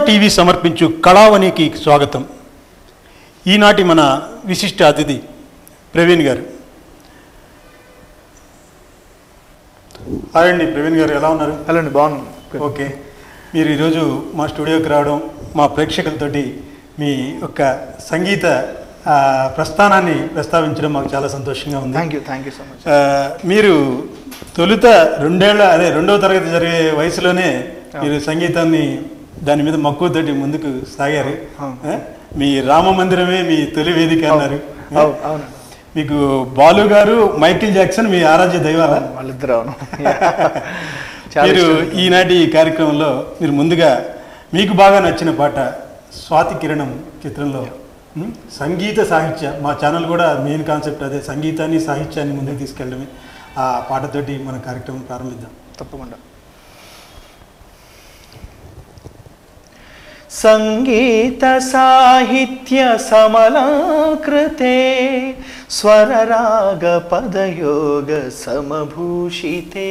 TV సమర్పించు కళావనికి స్వాగతం ఈనాటి మన విశిష్ట అతిథి ప్రవీణ్ గారు హాయ్ అండి ప్రవీణ్ గారు ఎలా ఉన్నారు హలో అండి బాగున్నాను ఓకే మీరు ఈరోజు మా స్టూడియోకి రావడం మా ప్రేక్షకులతోటి మీ యొక్క సంగీత ఆ, ప్రస్థానాన్ని ప్రస్తావించడం మాకు చాలా సంతోషంగా ఉంది thank you thank you so much ఆ, మీరు తొలుత రెండేళ్ల అదే రెండవ తరగతి జరిగే వయసులోనే మీరు సంగీతాన్ని దాని మీద మక్కువతోటి ముందుకు సాగారు అవును. ఆ? మీ రామ మందిరమే మీ తొలి వేదిక అన్నారు అవును అవును మీకు బాలు గారు మైకిల్ జాక్సన్ మీ ఆరాధ్య దైవాల వాళ్ళిద్దరు అవును చాలా మీరు ఇష్టం. ఈనాటి ఈ కార్యక్రమంలో మీరు ముందుగా మీకు బాగా నచ్చిన పాట స్వాతి కిరణం చిత్రంలో ఉం? సంగీత సాహిత్య మా ఛానల్ కూడా మెయిన్ కాన్సెప్ట్ అదే సంగీతాన్ని సాహిత్యాన్ని ముందుకు తీసుకెళ్ళడమే ఆ పాటతోటి మన కార్యక్రమం ప్రారంభిద్దాం తప్పకుండా సంగీత సాహిత్య సమలాకృతే స్వరరాగ పదయోగ సమభూషితే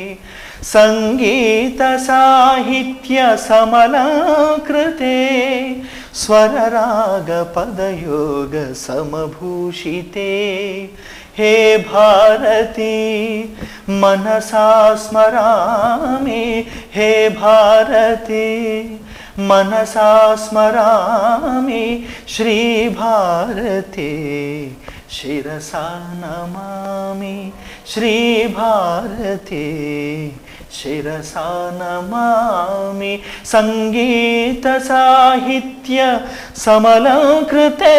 సంగీత సాహిత్య సమలాకృతే స్వరరాగ పదయోగ సమభూషితే हे भारती मनसा स्मरामि हे भारती मनसा स्मरामि श्रीभारते शिरसा नमामि श्रीभारते शिरसा नमामि सङ्गीतसाहित्य समलङ्कृते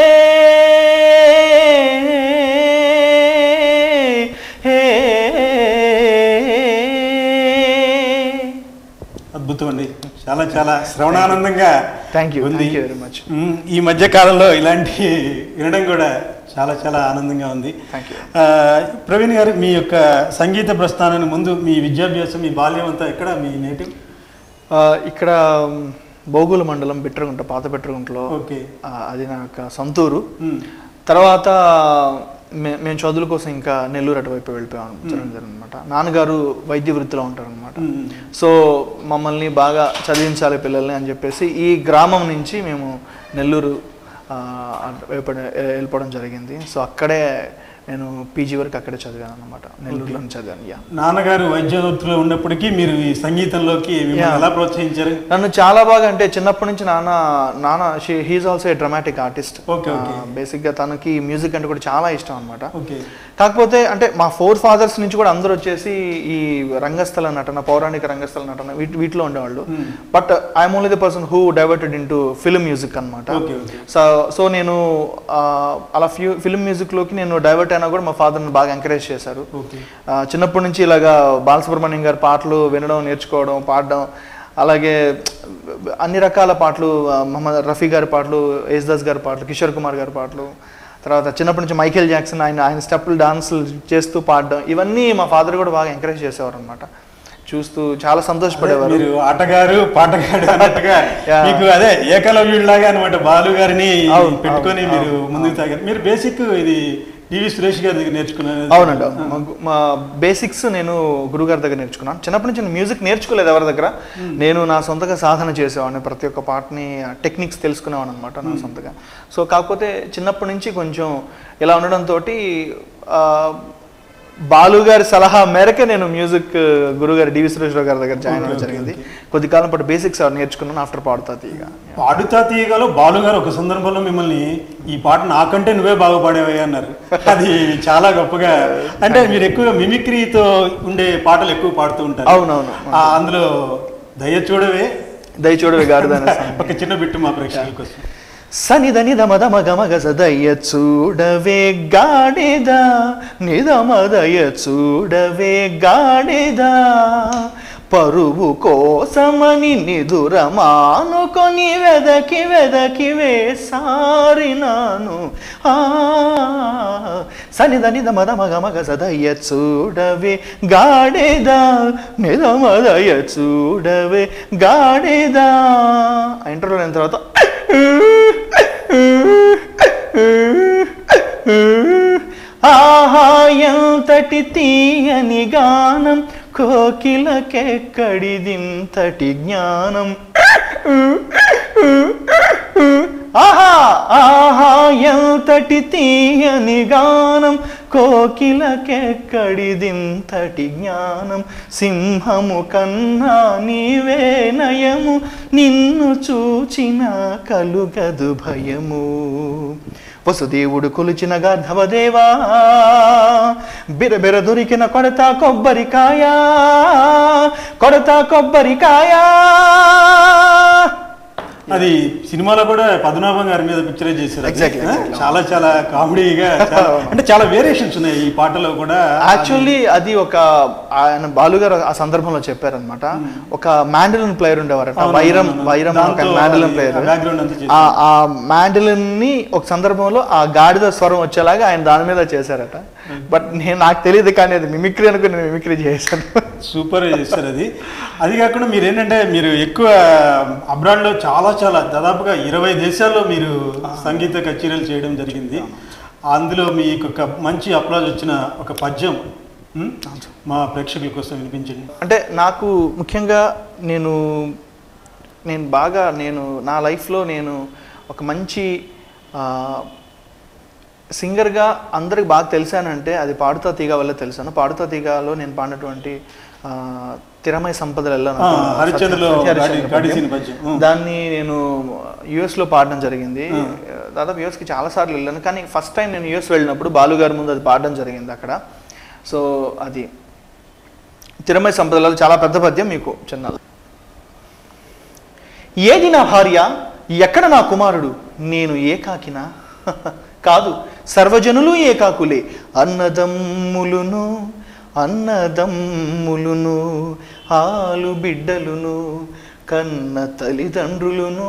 అద్భుతం అండి చాలా చాలా శ్రవణానందంగా థ్యాంక్ యూ ఉంది థ్యాంక్ యూ వెరీ మచ్ ఉం, ఈ మధ్య కాలంలో ఇలాంటి వినడం కూడా చాలా చాలా ఆనందంగా ఉంది థ్యాంక్ యూ ఆ, ప్రవీణ్ గారు మీ యొక్క సంగీత ప్రస్థానాన్ని ముందు మీ విద్యాభ్యాసం మీ బాల్యం అంతా ఎక్కడ మీ నేటివ్ ఇక్కడ మ్, బోగుల మండలం బిట్రగుంట పాత బిట్రగుంటలో ఓకే ఆ, అది నా యొక్క సొంతూరు ఉం, తర్వాత మే- మేము చదువుల కోసం ఇంకా నెల్లూరు అటువైపు వెళ్ళిపోయాం అనమాట నాన్నగారు వైద్య వృత్తిలో ఉంటారనమాట ఉం, సో మమ్మల్ని బాగా చదివించాలి పిల్లల్ని అని చెప్పేసి ఈ గ్రామం నుంచి మేము నెల్లూరు ఆ, అటు వైపు వెళ్ళిపోవడం జరిగింది సో అక్కడే నేను పీజీ వరకు అక్కడే చదివాను అనమాట నెల్లూరులో చదివాను యా నాన్నగారు వైద్య వృత్తిలో ఉన్నప్పటికీ మీరు ఈ సంగీతంలోకి మిమ్మల్ని Yeah. ఎలా ప్రోత్సహించారు నన్ను చాలా బాగా అంటే చిన్నప్పటి నుంచి నాన్న నాన్న he's also a dramatic artist Okay, okay. బేసిక్గా తనకి మ్యూజిక్ అంటే కూడా చాలా ఇష్టం అనమాట ఓకే కాకపోతే అంటే మా ఫోర్ ఫాదర్స్ నుంచి కూడా అందరూ వచ్చేసి ఈ రంగస్థల నటన పౌరాణిక రంగస్థల నటన వీటి వీటిలో ఉండేవాళ్ళు Hmm. But I'm only the person who diverted in film music అనమాట ఓకే ఓకే సో సో నేను ఆ, అలా ఫ్యూ ఫిల్మ్ మ్యూజిక్లోకి నేను డైవర్ట్ అయినా కూడా మా ఫాదర్ని బాగా ఎంకరేజ్ చేశారు ఓకే ఆ, చిన్నప్పటి నుంచి ఇలాగా బాలసుబ్రహ్మణ్యం గారి పాటలు వినడం నేర్చుకోవడం పాడడం అలాగే అన్ని రకాల పాటలు ఆ, మహమ్మద్ రఫీ గారి పాటలు యేసుదాస్ గారి పాటలు కిషోర్ కుమార్ గారి పాటలు తర్వాత చిన్నప్పటి నుంచి మైకేల్ జాక్సన్ ఆయన ఆయన స్టెప్పులు డాన్సులు చేస్తూ పాడడం ఇవన్నీ మా ఫాదర్ కూడా బాగా ఎంకరేజ్ చేసేవారు అనమాట చూస్తూ చాలా సంతోషపడేవారు మీరు ఆటగారు పాటగాడు అన్నట్టుగా Yeah. మీకు అదే ఏకలవ్యుడిలాగా అనమాట బాలు గారిని అవును, పెట్టుకొని అవును, మీరు ముందుకు సాగారు మీరు బేసిక్ ఇది డివి సురేష్ గారి దగ్గర నేర్చుకున్నారు అవునండి అవును. మా గు- మా బేసిక్స్ నేను గురుగారి దగ్గర నేర్చుకున్నాను చిన్నప్పటి నుంచి నేను మ్యూజిక్ నేర్చుకోలేదు ఎవరి దగ్గర నేను నా సొంతగా సాధన చేసేవాడిని ప్రతి ఒక్క పాటని టెక్నిక్స్ తెలుసుకునేవాడిని అనమాట నా సొంతగా సో కాకపోతే చిన్నప్పటి నుంచి కొంచెం ఇలా ఉండడంతో బాలు గారి సలహా మేరకే నేను మ్యూజిక్ గురుగారు డివి సురేశ్వరరావు గారి దగ్గర జాయిన్ అవ్వడం Okay, okay, జరిగింది కొద్ది కాలం పాటు బేసిక్స్ నేర్చుకున్నాను ఆఫ్టర్ పాడుతా తీయగా పాడుతా తీయగలో బాలు గారు ఒక సందర్భంలో మిమ్మల్ని ఈ పాట నాకంటే నువ్వే బాగా పాడేవయ్యా అన్నారు అది చాలా గొప్పగా అంటే మీరు ఎక్కువగా మిమిక్రీతో ఉండే పాటలు ఎక్కువ పాడుతూ ఉంటారు అవునవును ఆ, అందులో దయ చూడవే దయచూడవి గారుదాన ఒక చిన్న బిట్టు మా ప్రేక్షకుల కోసం సనిద నిధమద మగ మగ సదయ్య చూడవే గాడిద నిధమదయ చూడవే గాడిద పరువు కోసమని నిదురమానుకొని వెదకి వెదకి వేసారినాను ఆ సనిద నిధ మద మగ మగ సదయ్య చూడవే గాడిద నిధమదయ చూడవే గాడిద ఇంటర్వ్యూ అయిన తర్వాత ఆహా ఎంతటి తీయని గానం కోకిలకెక్కడిదింతటి జ్ఞానం ఏమిటి తీయని గానం కోకిలకెక్కడిదింతటి జ్ఞానం సింహము కన్నా నీవే నయము నిన్ను చూచిన కలుగదు భయము వసుదేవుడు కొలిచిన గర్ధవదేవా బిరబిర దొరికిన కొడత కొబ్బరికాయ కొడత కొబ్బరికాయ అది సినిమాలో కూడా పద్మనాభం గారి మీద పిక్చరైజ్ చేశారు అది. Exactly, ఆ? exactly. చాలా చాలా కామెడీగా చాలా- అంటే చాలా వేరియేషన్స్ ఉన్నాయి ఈ పాటలో కూడా యాక్చువల్లీ అది ఒక ఆయన బాలుగారు ఆ సందర్భంలో చెప్పారనమాట ఒక మ్యాండలిన్ ప్లేయర్ ఉండేవారట అవును, వైరం అవును, అవును. వైరం దాంతో మ్యాండలిన్ అది ప్లేయర్ ఆ background అంతా చేశారు. ఆ ఆ మ్యాండలిన్ ని ఒక సందర్భంలో ఆ గాడిద స్వరం వచ్చేలాగా ఆయన దాని మీద చేశారట బట్ నేను నాకు తెలియదు కానీ అది మిమిక్రీ అనుకుని నేను మిమిక్రీ చేశాను సూపర్ చేస్తారు అది అది కాకుండా మీరు ఏంటంటే మీరు ఎక్కువ అబ్రాడ్ లో చాలా చాలా దాదాపుగా ఇరవై దేశాల్లో మీరు సంగీత కచేరీలు చేయడం జరిగింది అందులో మీకు ఒక మంచి అప్లాజ్ వచ్చిన ఒక పద్యం ఉమ్, మా ప్రేక్షకుల కోసం వినిపించండి అంటే నాకు ముఖ్యంగా నేను నేను బాగా నేను నా లైఫ్లో నేను ఒక మంచి ఆ, సింగర్గా అందరికి బాగా తెలిసానంటే అది పాడుతా తీగ వల్ల తెలిసాను పాడుతా తీగలో నేను పాడినటువంటి ఆ, తిరమై సంపదలు ఎలా ఆ, హరిశ్చంద్రలో గాడి- గాడిసిన పద్యం. ఉం. దాన్ని నేను యుఎస్ లో పాడడం జరిగింది దాదాపు యుఎస్ కి చాలా సార్లు వెళ్ళాను కానీ ఫస్ట్ టైం నేను యుఎస్ వెళ్ళినప్పుడు బాలుగారి ముందు అది పాడడం జరిగింది అక్కడ సో అది తిరమై సంపదలలో చాలా పెద్ద పద్యం మీకు చిన్న ఏది నా భార్య ఎక్కడ నా కుమారుడు నేను ఏకాకినా కాదు సర్వజనులు ఏకాకులే అన్నదమ్ములును అన్నదమ్ములును ఆలు బిడ్డలును కన్న తల్లిదండ్రులును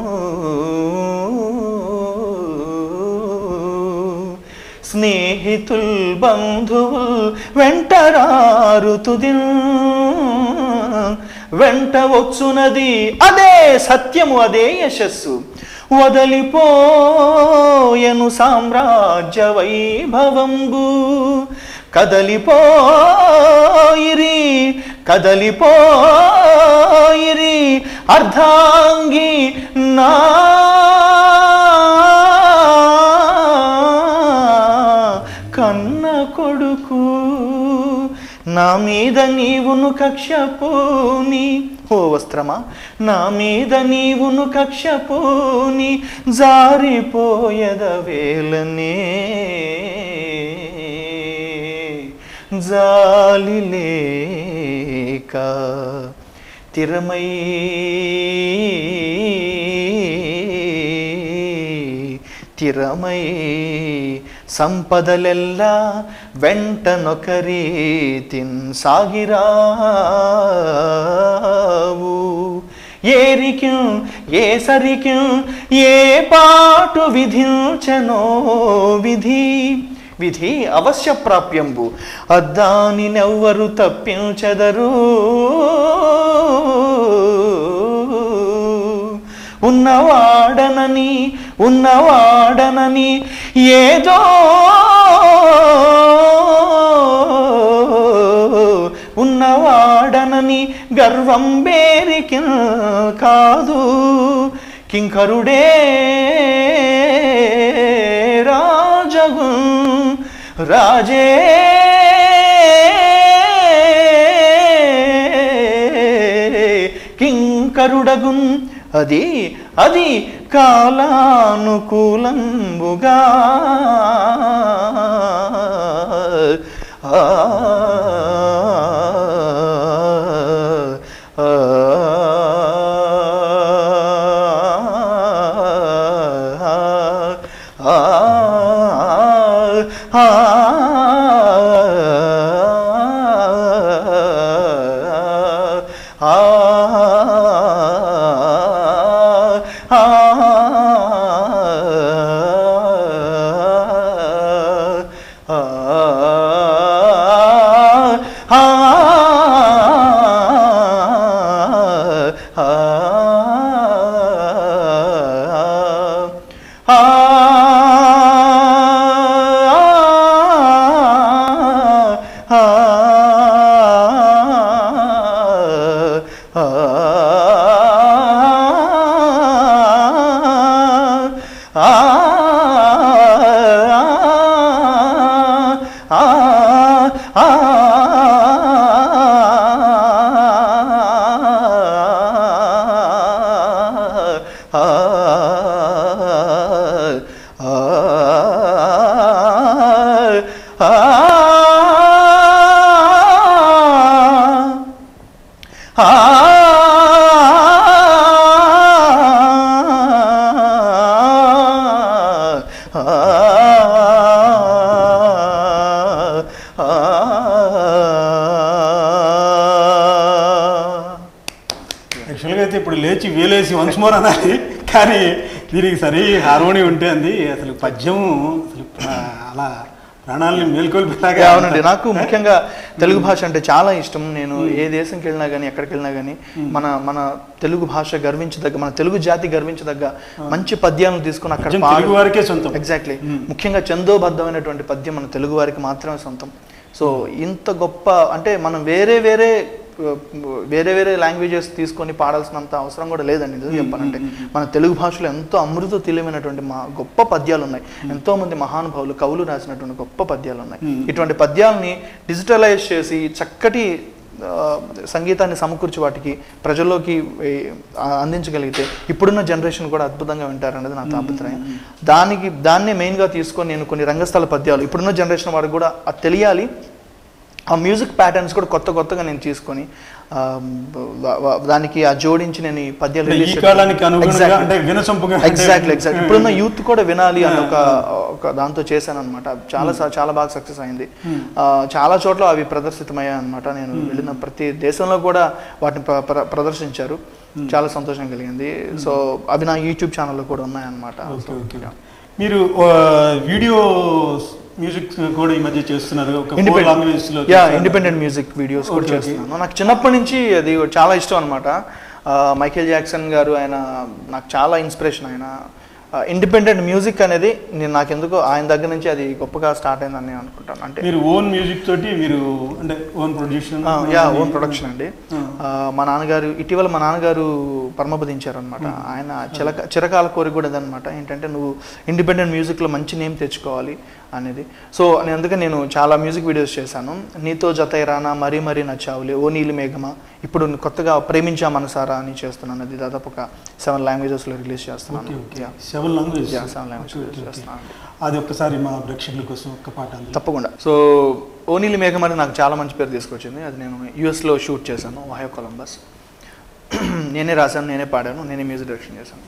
స్నేహితుల్ బంధువుల్ వెంటరారు తుదిన్ వెంట వచ్చునది అదే సత్యము అదే యశస్సు వదలిపోయను సామ్రాజ్య వైభవంబు కదలిపోయిరి కదలిపోయిరి అర్ధాంగి నా కన్న కొడుకు నా మీద నీవును కక్ష పూని ఓ వస్త్రమా నా మీద నీవును కక్ష పూని జారిపోయద వేలనే జాలి లేక తిరమై తిరమై సంపదలెల్లా వెంటనొకరీతిన్ సాగిరావు ఏరికిం ఏ సరికిం ఏ పాటు విధించనో విధి విధి అవశ్య ప్రాప్యంబు అద్దాని నెవ్వరు తప్పించెదరు ఉన్నవాడనని ఉన్నవాడనని ఏదో ఉన్నవాడనని గర్వం బేరికి కాదు కింకరుడే రాజగు రాజే కింకరుడగున్ అది అది కాలానుకూలంబుగా ఆ, ఆ, ఆ, ఆ, ఆ ఆ, ఆ, ఆ, యాక్చువల్గా అయితే ఇప్పుడు లేచి వేలేసి వన్స్ మోర్ అనాలి కానీ దీనికి సరి హార్మోని ఉంటే అంది అసలు పద్యం అసలు ప్రా- అలా ప్రాణాలని మేల్కొల్పేలాగా అవునండి నాకు ముఖ్యంగా తెలుగు భాష అంటే చాలా ఇష్టం నేను ఏ దేశంకి వెళ్ళినా కానీ ఎక్కడికి వెళ్ళినా కానీ మన మన తెలుగు భాష గర్వించదగ్గ మన తెలుగు జాతి గర్వించదగ్గ మంచి పద్యాలను తీసుకుని అక్కడ పద్యం పాడు- తెలుగు వారికే సొంతం ఎగ్జాక్ట్లీ ముఖ్యంగా చందోబద్ధమైనటువంటి పద్యం మన తెలుగు వారికి మాత్రమే సొంతం సో ఇంత గొప్ప అంటే మనం వేరే వేరే ఆ, వేరే వేరే లాంగ్వేజెస్ తీసుకొని పాడాల్సినంత అవసరం కూడా లేదండి నిజం చెప్పాలంటే మన తెలుగు భాషలో ఎంతో అమృత తెలియమైనటువంటి మా గొప్ప పద్యాలు ఉన్నాయి ఎంతో మంది మహానుభావులు కవులు రాసినటువంటి గొప్ప పద్యాలు ఉన్నాయి ఇటువంటి పద్యాలని డిజిటలైజ్ చేసి చక్కటి ఆ, సంగీతాన్ని సమకూర్చి వాటికి ప్రజల్లోకి ఏ, ఆ, అందించగలిగితే ఇప్పుడున్న జనరేషన్ కూడా అద్భుతంగా వింటారనేది నా తాపత్రయం దానికి దాన్నే మెయిన్గా తీసుకొని నేను కొన్ని రంగస్థల పద్యాలు ఇప్పుడున్న జనరేషన్ వారికి కూడా అది తెలియాలి ఆ మ్యూజిక్ ప్యాటర్న్స్ కూడా కొత్త కొత్తగా నేను తీసుకొని ఆ, వ- వ- దానికి ఆ జోడించి నేను ఈ పద్యాలు అంటే release ఈ చేయడం- కాలానికి అనుగుణంగా Exactly. అంటే వినసొంపుగా అంటే- ఎగ్జాక్ట్లీ ఎగ్జాక్ట్ ఇప్పుడున్న యూత్ కూడా వినాలి అన్న ఒక ఒక దాంతో చేశాను అనమాట చాలా స- చాలా బాగా సక్సెస్ అయింది ఆ, చాలా చోట్ల అవి ప్రదర్శితమయ్యాయి అనమాట నేను వెళ్ళిన ప్రతి దేశంలో కూడా వాటిని ప్ర- ప్ర- ప్రదర్శించారు చాలా సంతోషం కలిగింది సో అవి నా యూట్యూబ్ ఛానల్లో కూడా ఉన్నాయన్నమాట ఓకే ఓకే మీరు ఆ, వీడియో మ్యూజిక్ కూడా ఈ మధ్య చేస్తున్నారు ఒక ఫోర్ లాంగ్వేజెస్ లో యా ఇండిపెండెంట్ మ్యూజిక్ వీడియోస్ కూడా Okay, okay. చేస్తున్నాను నాకు చిన్నప్పటి నుంచి అది చాలా ఇష్టం అనమాట మైకేల్ జాక్సన్ గారు ఆయన నాకు చాలా ఇన్స్పిరేషన్ ఆయన ఇండిపెండెంట్ మ్యూజిక్ అనేది నేను నాకు ఎందుకో ఆయన దగ్గర నుంచి అది గొప్పగా స్టార్ట్ అయిందని నేను అనుకుంటాను అంటే మీరు ఓన్ మ్యూజిక్ తోటి మీరు అంటే own production yeah own production అండి ఆ, మా నాన్నగారు ఇటీవల మా నాన్నగారు పరమపదించారు అనమాట ఆయన చిలక చిరకాల కోరిక కూడా ఇదనమాట ఏంటంటే నువ్వు ఇండిపెండెంట్ మ్యూజిక్లో మంచి నేమ్ తెచ్చుకోవాలి అనేది సో నేను అందుకే నేను చాలా మ్యూజిక్ వీడియోస్ చేశాను నీతో జతై రానా మరీ మరీ నచ్చావులే ఓ నీలి మేఘమా ఇప్పుడు కొత్తగా ప్రేమించా మనసారా అని చేస్తున్నాను అది దాదాపు ఒక సెవెన్ లాంగ్వేజెస్లో రిలీజ్ చేస్తున్నాను Yeah. Seven language Yeah, seven languages చేస్తున్నాను అది ఒక్కసారి మా ప్రేక్షకుల కోసం ఒక్క పాట అందులో. తప్పకుండా సో ఓనీలి మేఘం అనేది నాకు చాలా మంచి పేరు తీసుకొచ్చింది అది నేను యూఎస్లో షూట్ చేశాను వహయో కొలంబస్ నేనే రాశాను నేనే పాడాను నేనే మ్యూజిక్ డైరెక్షన్ చేశాను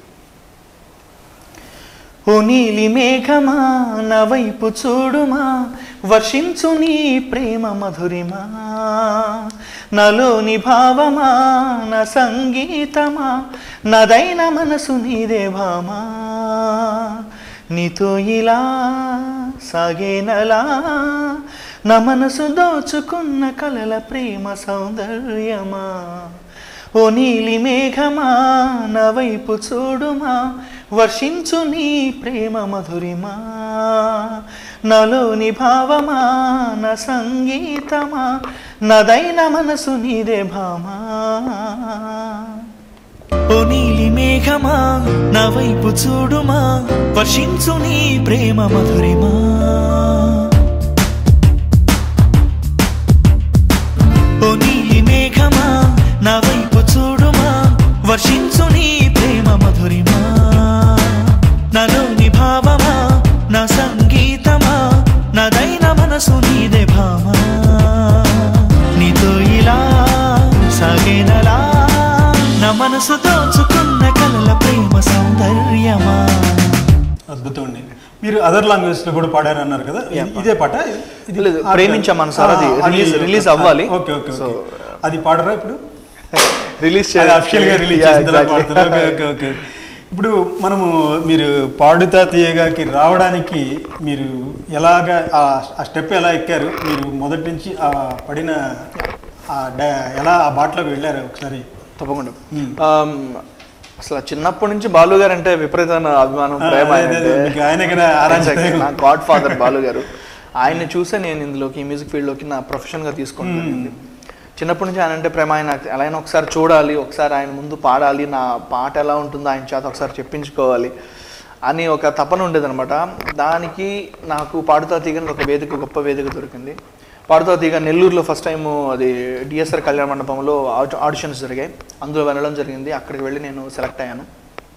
ఓ నీలి మేఘమా నా వైపు చూడుమా వర్షించు నీ ప్రేమ మధురిమా నలోని భావమా నా సంగీతమా నదైన మనసు నీదే భామా నీతో ఇలా సాగేనలా నా మనసు దోచుకున్న కలల ప్రేమ సౌందర్యమా ఓ నీలి మేఘమా నా వైపు చూడుమా వర్షించు నీ ప్రేమ మధురిమా నాలోని భావమా నా సంగీతమా నదైన మనసు నీదే భామా ఓ నీలి మేఘమా నా వైపు చూడుమా వర్షించు నీ ప్రేమ మధురిమా ఓ నీలి మేఘమా నా వైపు చూడుమా వర్షించు నీ ప్రేమ మధురిమా నాలోని భావమా నా సంగీతమా నాదైన మనసు నీదే భామా నీతో ఇలా సాగేనలా నా మనసు దోచుకున్న కలల ప్రేమ సౌందర్యమా అద్భుతం అండి మీరు అదర్ లాంగ్వేజ్ లో కూడా పాడారు అన్నారు కదా ఇది- ఇదే పాట ఇది లేదు, ప్రేమించా మనసారా, అది release- release అవ్వాలి. ఓకే ఓకే So, ఓకే అది పాడరా ఇప్పుడు రిలీజ్ అది అఫిషియల్ గా రిలీజ్ చేసిన తర్వాత పాడతారు ఓకే ఓకే ఓకే ఇప్పుడు మనము మీరు పాడుతా తీయగాకి రావడానికి మీరు ఎలాగా ఆ- ఆ స్టెప్ ఎలా ఎక్కారు మీరు మొదటి నుంచి ఆ పడిన ఆ డా- ఎలా ఆ బాటలోకి వెళ్ళారు ఒకసారి తప్పకుండా ఆమ్, అసలు చిన్నప్పటి నుంచి బాలు గారు అంటే విపరీతమైన అభిమానం ఆ, ప్రేమ అదే, ఆయన అదే, అంటే. మీకు ఆయనే కదా ఆరాధించే- Exactly. నా గాడ్ ఫాదర్ బాలు గారు ఆయన్ని చూసే నేను ఇందులోకి ఈ మ్యూజిక్ ఫీల్డ్లోకి నా ప్రొఫెషన్గా తీసుకుంటాను చిన్నప్పటి నుంచి ఆయన అంటే ప్రేమ ఆయన ఎలా అయినా ఒకసారి చూడాలి ఒకసారి ఆయన ముందు పాడాలి నా పాట ఎలా ఉంటుందో ఆయన చేత ఒకసారి చెప్పించుకోవాలి అని ఒక తపన ఉండేదన్నమాట దానికి నాకు పాడుతా తీగని ఒక వేదిక గొప్ప వేదిక దొరికింది పాడుతా తీగ నెల్లూరులో ఫస్ట్ టైం అది డిఎస్ఆర్ కళ్యాణ మండపంలో ఆడి- ఆడిషన్స్ జరిగాయి అందులో వెళ్ళడం జరిగింది అక్కడికి వెళ్ళి నేను సెలెక్ట్ అయ్యాను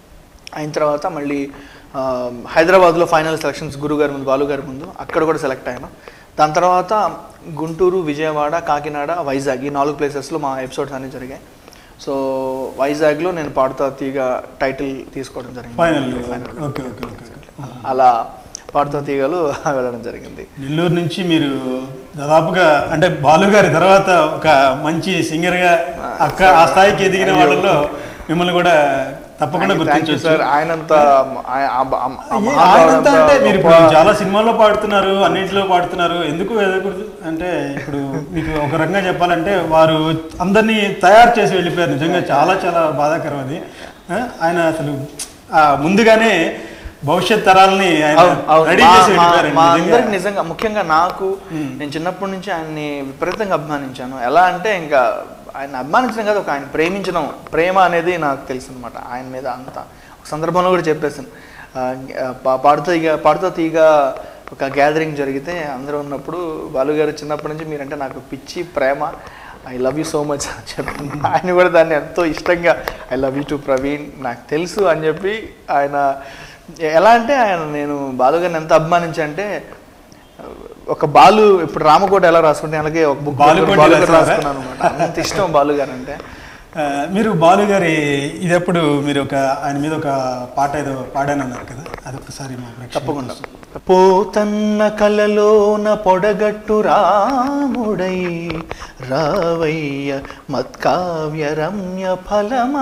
అయిన తర్వాత మళ్ళీ ఆ, హైదరాబాద్లో ఫైనల్ సెలక్షన్స్ గురుగారి ముందు బాలుగారి ముందు అక్కడ కూడా సెలెక్ట్ అయ్యాను దాని తర్వాత గుంటూరు విజయవాడ కాకినాడ వైజాగ్ ఈ నాలుగు ప్లేసెస్లో మా ఎపిసోడ్స్ అన్నీ జరిగాయి సో వైజాగ్లో నేను పాడుతా తీగ టైటిల్ తీసుకోవడం జరిగింది ఫైనల్ ఓకే ఓకే ఓకే అలా పాడుతా తీగలు వెళ్ళడం జరిగింది నెల్లూరు నుంచి మీరు దాదాపుగా అంటే బాలు గారి తర్వాత ఒక మంచి సింగర్గా అక్క ఆ స్థాయికి ఎదిగిన వాళ్ళలో మిమ్మల్ని కూడా తప్పకుండా థ్యాంక్ యూ గుర్తించవచ్చు సార్ ఆయనంత ఆయ- ఆ- ఆ- ఆ ఏ, మహానుభావుడంత ఆయనంతా అంటే మీరు ఇప్పుడు గొప్ప- చాలా సినిమాల్లో పాడుతున్నారు అన్నింటిలో పాడుతున్నారు ఎందుకు ఎదగకూడదు అంటే ఇప్పుడు మీకు ఒక రకంగా చెప్పాలంటే వారు అందరినీ తయారు చేసి వెళ్ళిపోయారు నిజంగా చాలా చాలా బాధాకరం అది ఆ, ఆయన అసలు ఆ, ముందుగానే భవిష్యత్ తరాలని ఆయన అవును, అవును. రెడీ మా- చేసి మా- వెళ్ళిపోయారు మా నిజంగా. అందరికి నిజంగా ముఖ్యంగా నాకు నేను చిన్నప్పటి నుంచి ఆయన్ని విపరీతంగా అభిమానించాను ఎలా అంటే ఇంకా ఆయన అభిమానించడం కాదు ఒక ఆయన ప్రేమించడం ప్రేమ అనేది నాకు తెలుసు అనమాట ఆయన మీద అంత ఒక సందర్భంలో కూడా చెప్పేసాను ఆ, పా- పాడుతా తీగ పాడుతా తీగ ఒక గ్యాదరింగ్ జరిగితే అందరూ ఉన్నప్పుడు బాలుగారు చిన్నప్పటి నుంచి మీరంటే నాకు పిచ్చి ప్రేమ I love you so much అని చెప్పాను ఆయన కూడా దాన్ని ఎంతో ఇష్టంగా I love you too Praveen నాకు తెలుసు అని చెప్పి ఆయన ఎలా అంటే ఆయన నేను బాలుగారిని ఎంత అభిమానించా అంటే ఒక బాలు ఇప్పుడు రామకోట ఎలా రాసుకుంటే అలాగే ఒక బుక్ బాలుకోటి బాలు రాసారా? రాసుకున్నాను అనమాట అంత ఇష్టం బాలు గారు అంటే ఆ, మీరు బాలు గారి ఇదప్పుడు మీరు ఒక ఆయన మీద ఒక పాట ఏదో పాడానన్నారు కదా అదొకసారి మా ప్రేక్షకులకు తప్పకుండా పోతన్న కలలోన పొడగట్టు రాముడై రావయ్య మత్కావ్య రమ్య ఫలమా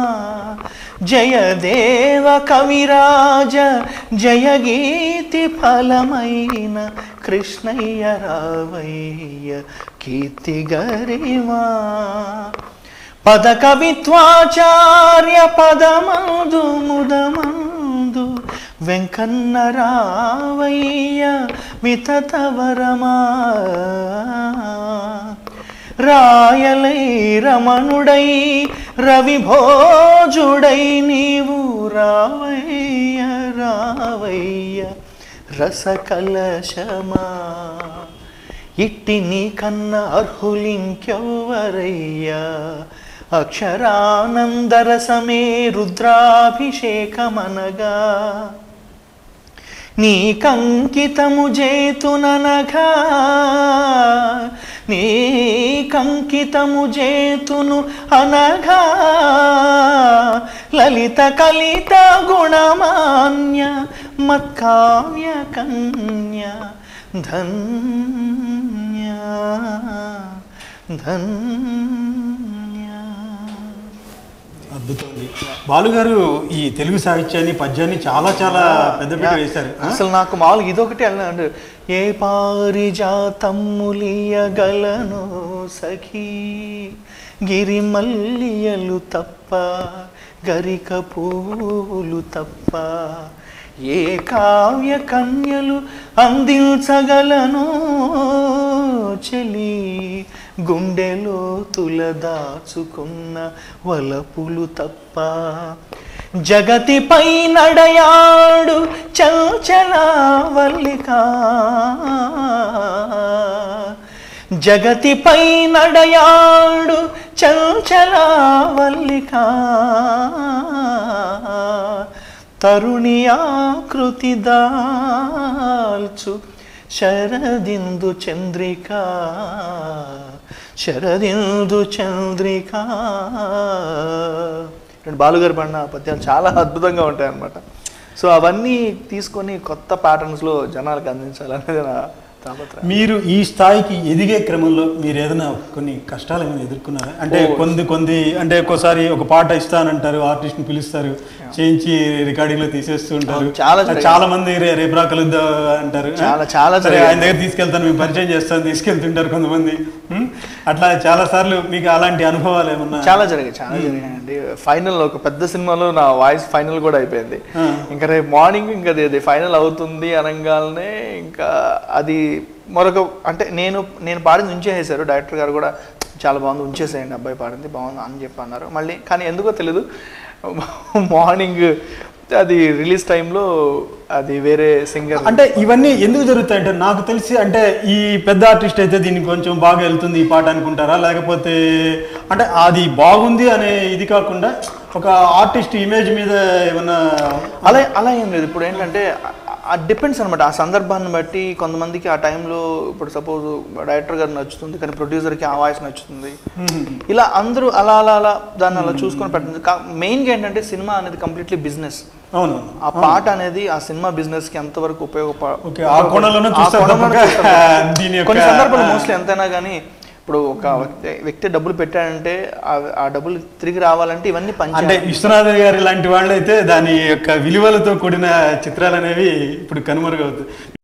జయదేవ కవిరాజ జయగీతి ఫలమైన కృష్ణయ్య రావయ్య కీర్తి గరిమా పద కవిత్వాచార్య పదమందు ముదమందు వెంకన్న రావయ్య వితతవరమా రాయలై రమణుడై రవిభోజుడై నీవు రావయ్య రావయ్య రసకలశమా ఇట్టి నీ కన్న అర్హులింకెవ్వరయ్యా అక్షరానందరసమే రుద్రాభిషేకమనగా నీ కంకితము జేతుననగా నీ కంకితము జేతును అనగా లలిత కలిత గుణమాన్య మత్కావ్య కన్య ధన్య ధన్య అద్భుతం అండి బాలుగారు ఈ తెలుగు సాహిత్యాన్ని పద్యాన్ని చాలా చాలా పెద్దపీట వేశారు ఆ? అసలు నాకు మామూలుగా ఇదొకటి అన్నాడు ఏ పారిజాతమ్ములియగలను సఖీ గిరిమల్లియలు తప్ప గరిక పూలు తప్ప ఏ కావ్య కన్యలు అందించగలను చెలి గుండెలో తులదాచుకున్న వలపులు తప్ప జగతిపై నడయాడు చంచల వల్లిక జగతిపై నడయాడు చంచల వల్లిక తరుణి ఆకృతి దాల్చు శరదిందు చంద్రిక శరదిందు చంద్రిక రెండు బాలుగారు పడిన పద్యాలు చాలా అద్భుతంగా ఉంటాయి అన్నమాట సో అవన్నీ తీసుకొని కొత్త ప్యాటర్న్స్లో జనాలకు అందించాలనేది నా తాపత్రయం మీరు ఈ స్థాయికి ఎదిగే క్రమంలో మీరు ఏదైనా కొన్ని కష్టాలు ఏమైనా ఎదుర్కొన్నారా అంటే కొన్ని కొన్ని అంటే ఒక్కోసారి ఒక పాట ఇస్తానంటారు ఆర్టిస్ట్ ని పిలుస్తారు చేయించి రికార్డింగ్ లో తీసేస్తూ ఉంటారు అవును, చాలా జరిగాయి. చాలా మంది రే- రేపురా కలుద్దాం అంటారు చాలా, చాలా సరే జరిగాయి. ఆయన దగ్గర తీసుకెళ్తాను మేము పరిచయం చేస్తాను తీసుకెళ్తుంటారు కొంతమంది ఉం? అట్లా చాలా సార్లు మీకు అలాంటి అనుభవాలు ఏమన్నా చాలా జరిగాయి చాలా జరిగాయండి ఫైనల్ ఒక పెద్ద సినిమాలో నా వాయిస్ ఫైనల్ కూడా అయిపోయింది ఆ. ఇంకా రేపు మార్నింగ్ ఇంకా అది ఫైనల్ అవుతుంది అనగానే ఇంకా అది మరొక అంటే నేను నేను పాడింది ఉంచేసేసారు డైరెక్టర్ గారు కూడా చాలా బాగుంది ఉంచేసేయండి అబ్బాయి పాడింది బాగుంది అని చెప్పి అన్నారు మళ్ళీ కానీ ఎందుకో తెలీదు మార్నింగ్ అది రిలీజ్ టైంలో అది వేరే సింగర్ అంటే ఇవన్నీ ఎందుకు జరుగుతాయి అంటే నాకు తెలిసి అంటే ఈ పెద్ద ఆర్టిస్ట్ అయితే దీనికి కొంచెం బాగా వెళ్తుంది ఈ పాట అనుకుంటారా లేకపోతే అంటే అది బాగుంది అనే ఇది కాకుండా ఒక ఆర్టిస్ట్ ఇమేజ్ మీద ఏమన్నా అలా అలా ఏం లేదు ఇప్పుడు ఏంటంటే ఆ డిపెండ్స్ అనమాట ఆ సందర్భాన్ని బట్టి కొంతమందికి ఆ టైంలో ఇప్పుడు సపోజ్ డైరెక్టర్ గారు నచ్చుతుంది కానీ ప్రొడ్యూసర్కి ఆ వాయిస్ నచ్చుతుంది ఇలా అందరూ అలా అలా అలా దాన్ని అలా చూసుకొని పెట్టండి మెయిన్గా ఏంటంటే సినిమా అనేది కంప్లీట్లీ బిజినెస్ అవును ఆ పాట అనేది ఆ సినిమా బిజినెస్ కి ఎంతవరకు ఉపయోగప ఓకే, ఆ కోణంలోనే ఆ చూస్తారు కోణంలోనే తప్పక చూస్తారు. దీని యొక్క- కొన్ని సందర్భాలు మోస్ట్లీ ఎంతైనా కానీ ఇప్పుడు ఒక వ్యక్తి- వ్యక్తి డబ్బులు పెట్టాడంటే ఆ- ఆ డబ్బులు తిరిగి రావాలంటే ఇవన్నీ అంటే పంచాలి విశ్వనాథ్ గారి లాంటి వాళ్ళైతే దాని యొక్క విలువలతో కూడిన చిత్రాలు అనేవి ఇప్పుడు కనుమరుగవుతాయి